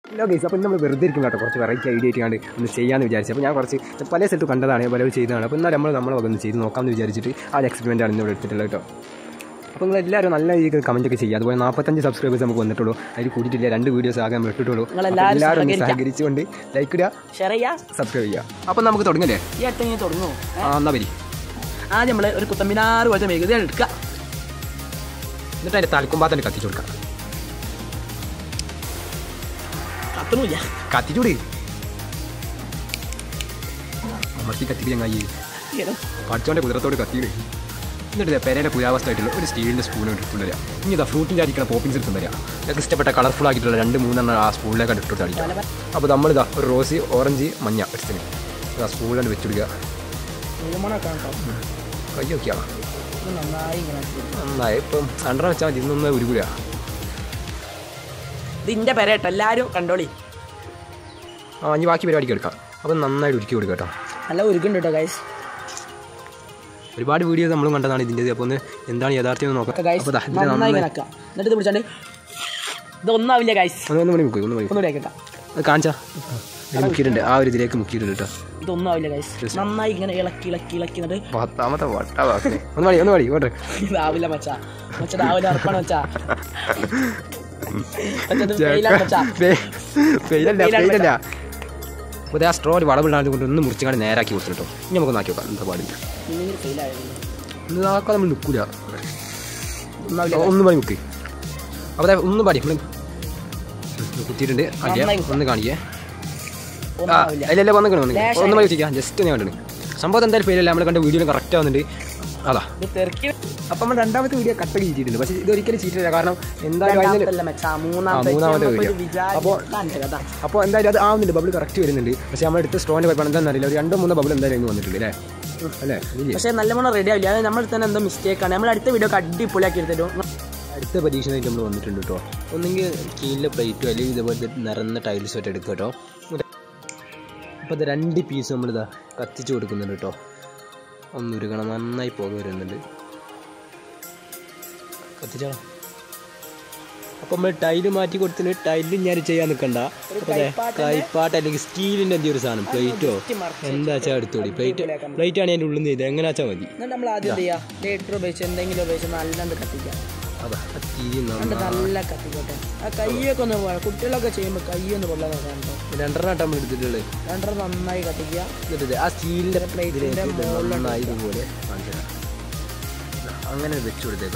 Hello guys അപ്പോൾ നമ്മൾ വെറുതെ ഇരിക്കും കേട്ടോ കുറച്ച് വെറൈറ്റി ഐഡിയ ആയിട്ടാണ് ഒന്ന് ചെയ്യാമെന്ന് വിചാരിച്ചു അപ്പോൾ ഞാൻ കുറച്ച് പല സ്ഥലത്ത് കണ്ടതാണ് പലരും ചെയ്തതാണ് അപ്പോൾ എന്നാൽ നമ്മൾ നമ്മളെ വന്ന് ചെയ്ത് നോക്കാമെന്ന് വിചാരിച്ചിട്ട് ആ എക്സ്പെരിമെൻ്റ് ആണ് ഇന്നിവിടെ എടുത്തിട്ടുള്ളത് കേട്ടോ അപ്പോൾ നിങ്ങൾ എല്ലാവരും നല്ല രീതിയിൽ കമൻറ്റ് ഒക്കെ ചെയ്യുക അതുപോലെ നാൽപ്പത്തഞ്ച് സബ്സ്ക്രൈബേഴ്സ് നമുക്ക് വന്നിട്ടുള്ളൂ അതിൽ കൂട്ടിയിട്ടില്ല രണ്ട് വീഡിയോസ് ആകെ നമ്മൾ ഇട്ടിട്ടുള്ളൂ അപ്പോൾ നിങ്ങളെല്ലാവരും എല്ലാവരും ഒന്ന് സഹകരിക്കുക. സഹകരിച്ചുകൊണ്ട് ലൈക്ക് ഇടുക ഷെയർ ചെയ്യാ സബ്സ്ക്രൈബ് ചെയ്യുക അപ്പോൾ നമുക്ക് തുടങ്ങല്ലേ ഈ അടുത്തെങ്ങനെ തുടങ്ങുമോ ആ എന്നാൽ വരി ആദ്യം നമ്മൾ ഒരു കുത്തമ്പിനാറ് പോലത്തെ മെഴുകുതി എടുക്കുക എന്നിട്ട് അതിൻ്റെ തലക്കുമ്പാ തന്നെ കത്തിച്ചു കൊടുക്കാം കത്തണില്ല കത്തിച്ചൂടി അമർത്തി കത്തിക്കാൻ കഴിയും പഠിച്ചോൻ്റെ കുതിരത്തോട് കത്തിയിട് എന്നിട്ട് ദേ പെരേൻ്റെ പുരാവസ്ഥയായിട്ടുള്ള ഒരു സ്റ്റീലിൻ്റെ സ്പൂൺ എടുത്തുകൊണ്ട് വരിക ഇനി ഇതാ ഫ്രൂട്ടിൻ്റെ അടിക്കുന്ന പോപ്പിങ്സ് എടുത്തുകൊണ്ട് വരിക നിങ്ങൾക്ക് ഇഷ്ടപ്പെട്ട കളർഫുൾ ആക്കിയിട്ടുള്ള രണ്ട് മൂന്നെണ്ണം ആ സ്പൂണിലേക്ക് ഇട്ടിട്ട് അടിക്കാം അപ്പോൾ നമ്മളിതാ ഒരു റോസ് ഓറഞ്ച് മഞ്ഞ എടുത്തിന് ആ സ്പൂണിലാണ് വെച്ചുകൊടുക്കുക കൈ നോക്കിയാണ് നന്നായി ഇങ്ങനെ ആക്കി. നന്നായി ഇപ്പം അണ്ടറ വെച്ചാൽ മതി ഇന്നൊന്ന് ഉരുകൂല ഇത് ഇന്റെ പെരേട്ടോ എല്ലാവരും കണ്ടോളി ആ ഇനി ബാക്കി പരിപാടിക്ക് എടുക്കാം അപ്പം നന്നായിട്ട് ഉരുക്കി കൊടുക്കുക കേട്ടോ നല്ല ഉരുക്കുണ്ട് കേട്ടോ ഗൈസ് ഒരുപാട് വീഡിയോസ് നമ്മളും കണ്ടതാണ് ഇതിൻ്റെ അപ്പോൾ ഒന്ന് എന്താണ് യഥാർത്ഥം എന്ന് നോക്കാം ഗൈസ് അപ്പോൾ ദാ ഇതിൻ്റെ നന്നായി നന്നായി ഇങ്ങനെ ആക്കാം എന്നിട്ട് ഇത് പിടിച്ചാണ്ട് ഇത് ഒന്നാവില്ല ഗൈസ് ഒന്ന് ഒന്ന് മണി മുക്കി ഒന്ന് മണി ഒന്നുകൂടി ആക്കട്ടെ അത് കാണിച്ചാ ഇത് മുക്കിയിട്ടുണ്ട് ആ ഒരു ഇതിലേക്ക് മുക്കിയിട്ടുണ്ട് കേട്ടോ ഇതൊന്നാവില്ല ഗൈസ് നന്നായി ഇങ്ങനെ ഇളക്കി ഇളക്കി ഇളക്കി എന്നിട്ട് പത്താമത്തെ വട്ടാവാക്കണേ ഒന്ന് മതി ഒന്ന് മതി ഓട്ടെ ഇതാവില്ല മച്ചാ മച്ച രാവിലെ ഉറപ്പാണ് മച്ചാ മച്ചാ, ഇത് ഫെയിലാണ് മച്ചാ പെയിലല്ല ഫെയിലാണ് പെയിലല്ല അപ്പോൾ ആ സ്ട്രോ വളവിടാണ്ട് കൊണ്ട് ഒന്ന് മുറിച്ചാണ്ട് നേരാക്കി കൊടുത്തു കേട്ടോ ഇനി നമുക്ക് നാക്കി നോക്കാം എന്താ പാടില്ല ഇങ്ങനെ ഫെയിലായിരുന്നു ഇന്ന് നാക്കാൻ നമ്മൾ നിൽക്കൂല ഒന്നാവില്ല ഒന്ന് മണി മുക്കി അപ്പോൾ ദേ ഒന്ന് പാടി നമ്മൾ കുത്തിയിട്ടുണ്ട് കാണിക്കാം നന്നായി കുത്താം. ഒന്ന് കാണിക്കേ ആ ഒന്നാവില്ല അല്ല അല്ല വന്നിക്കണം വന്നിക്കണം ലേശം ഒന്ന് മതി വെച്ചിരിക്കാം ജസ്റ്റ് ഞാൻ കണ്ടിട്ടുണ്ട് സംഭവം എന്തായാലും പേരല്ല നമ്മൾ കണ്ട വീഡിയോയിൽ കറക്റ്റ് ആവുന്നുണ്ട് അതാ ഇത് തെറുക്കി അപ്പം നമ്മൾ രണ്ടാമത്തെ വീഡിയോ കട്ടൊക്കെ ചെയ്തിട്ടുണ്ട് പക്ഷേ ഇതൊരിക്കലും ചെയ്തിട്ടില്ല കാരണം എന്തായാലും അതിന് രണ്ടാമത്തല്ല മച്ചാ മൂന്നാമത്തെ ആ, മൂന്നാമത്തെ നമ്മളിപ്പോ വീഡിയോ. ഇത് വിചാരിച്ച് അപ്പോൾ- കാണിച്ച കഥ. അപ്പോൾ എന്തായാലും അത് ആവുന്നുണ്ട് ബബിൾ കറക്റ്റ് വരുന്നുണ്ട് പക്ഷേ നമ്മൾ എടുത്ത സ്ട്രോൻ്റെ കുഴപ്പമാണ് എന്താണെന്ന് അറിയില്ല ഒരു രണ്ടോ മൂന്നോ ബബിൾ എന്തായാലും ഇങ്ങ് വന്നിട്ടുണ്ട് അല്ലേ അല്ലേ ഇല്ലേ? പക്ഷേ നല്ലവണ്ണം റെഡി ആവില്ല അത് നമ്മൾ തന്നെ എന്തോ മിസ്റ്റേക്ക് ആണ് നമ്മൾ അടുത്ത വീഡിയോ അടിപൊളിയാക്കി എടുത്തിട്ടും അടുത്ത പരീക്ഷണമായിട്ട് നമ്മൾ വന്നിട്ടുണ്ട് കേട്ടോ ഒന്നെങ്കിൽ കീഴിലെ പ്ലേറ്റോ അല്ലെങ്കിൽ ഇതേപോലത്തെ നിറഞ്ഞ ടൈൽസ് ആയിട്ട് എടുക്കുക കേട്ടോ അപ്പോൾ ഇത് രണ്ട് പീസ് നമ്മളിതാ കത്തിച്ച് കൊടുക്കുന്നുണ്ട് കേട്ടോ ഒന്ന് ഉരുകണം നന്നായി പുക വരുന്നുണ്ട് കത്തിച്ചോ അപ്പോൾ നമ്മൾ ടൈല് മാറ്റി കൊടുത്തിന് ടൈല് ഞാൻ ചെയ്യാൻ നിൽക്കണ്ട അപ്പോൾ ദേ കൈപ്പാട്ട് അല്ലെങ്കിൽ സ്റ്റീലിൻ്റെ എന്തെങ്കിലും ഒരു സാധനം പ്ലേറ്റോ എന്താ വെച്ചാൽ എടുത്തോടി പ്ലേറ്റ് പ്ലേറ്റ് ആണ് അതിൻ്റെ ഉള്ളിൽ നിന്ന് ഇത് എങ്ങനെ വെച്ചാൽ മതി എന്നിട്ട് നമ്മൾ ആദ്യം എന്ത് ചെയ്യാം ലേറ്റർ ഉപയോഗിച്ച് എന്തെങ്കിലും ഉപയോഗിച്ച് നല്ലാണ്ട് കത്തിക്കാം അതാ ആ തീ എന്നിട്ട് നന്നാ നല്ല കത്തിക്കോട്ടെ ആ കൈയൊക്കെ ഒന്ന് പോകാം കുട്ടികളൊക്കെ ചെയ്യുമ്പോൾ കൈയൊന്ന് കൊള്ളാൻ നോക്കാനുണ്ടോ രണ്ടെണ്ണം നമ്മൾ എടുത്തിട്ടുള്ളത് രണ്ടര നന്നായി കത്തിക്കുക എന്നിട്ട് ഇത് ആ സ്റ്റീലിൻ്റെ പ്ലേറ്റിന്റെ പ്ലേറ്റിലേക്ക് നന്നായി ഇതുപോലെ കാണിച്ചു തരാം. അങ്ങനെ വെച്ച് കൊടുത്തേക്കാം